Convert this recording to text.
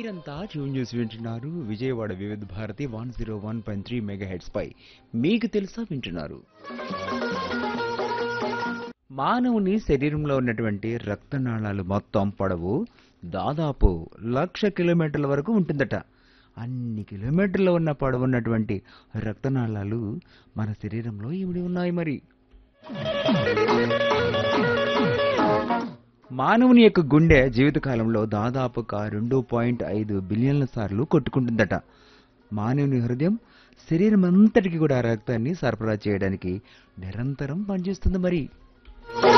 మీరంతా ట్యూన్ చేసి వింటున్నారు Vijayawada Vividha Bharati one zero one point three mega heads పై మీకు తెలుసా వింటున్నారు మానవుని శరీరంలో ఉన్నటువంటి రక్తనాళాలు మొత్తం పొడవు దాదాపు లక్ష కిలోమీటర్ల వరకు ఉంటుందట అన్ని కిలోమీటర్లు ఉన్న పొడవు ఉన్నటువంటి రక్తనాళాలు మన శరీరంలో ఇమిడి ఉన్నాయి మరి మానవుని యొక్క గుండె జీవితకాలంలో దాదాపుగా రెండు పాయింట్ ఐదు బిలియన్ల సార్లు కొట్టుకుంటుందట మానవుని హృదయం శరీరం అంతటికి కూడా రక్తాన్ని సరఫరా చేయడానికి నిరంతరం పనిచేస్తుంది మరి